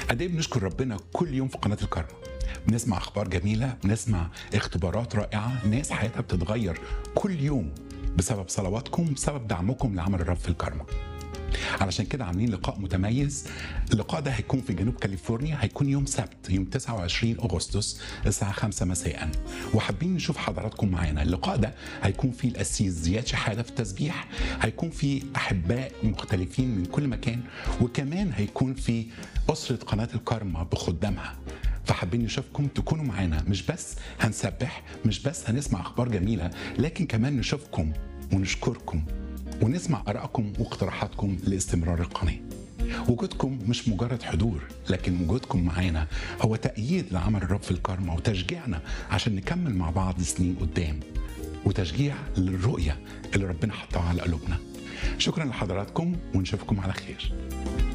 قد ايه بنشكر ربنا كل يوم في قناه الكرمه بنسمع اخبار جميله بنسمع اختبارات رائعه ناس حياتها بتتغير كل يوم بسبب صلواتكم بسبب دعمكم لعمل الرب في الكرمه علشان كده عاملين لقاء متميز اللقاء ده هيكون في جنوب كاليفورنيا هيكون يوم سبت يوم 29 اغسطس الساعه 5 مساء وحابين نشوف حضراتكم معانا اللقاء ده هيكون فيه الاسيس زياد شحاده في التسبيح هيكون فيه احباء مختلفين من كل مكان وكمان هيكون في اسره قناه الكرمه بخدامها فحابين نشوفكم تكونوا معانا مش بس هنسبح مش بس هنسمع اخبار جميله لكن كمان نشوفكم ونشكركم ونسمع ارائكم واقتراحاتكم لاستمرار القناه وجودكم مش مجرد حضور لكن وجودكم معانا هو تأييد لعمل الرب في الكرمة وتشجيعنا عشان نكمل مع بعض سنين قدام وتشجيع للرؤية اللي ربنا حطها على قلوبنا شكرا لحضراتكم ونشوفكم على خير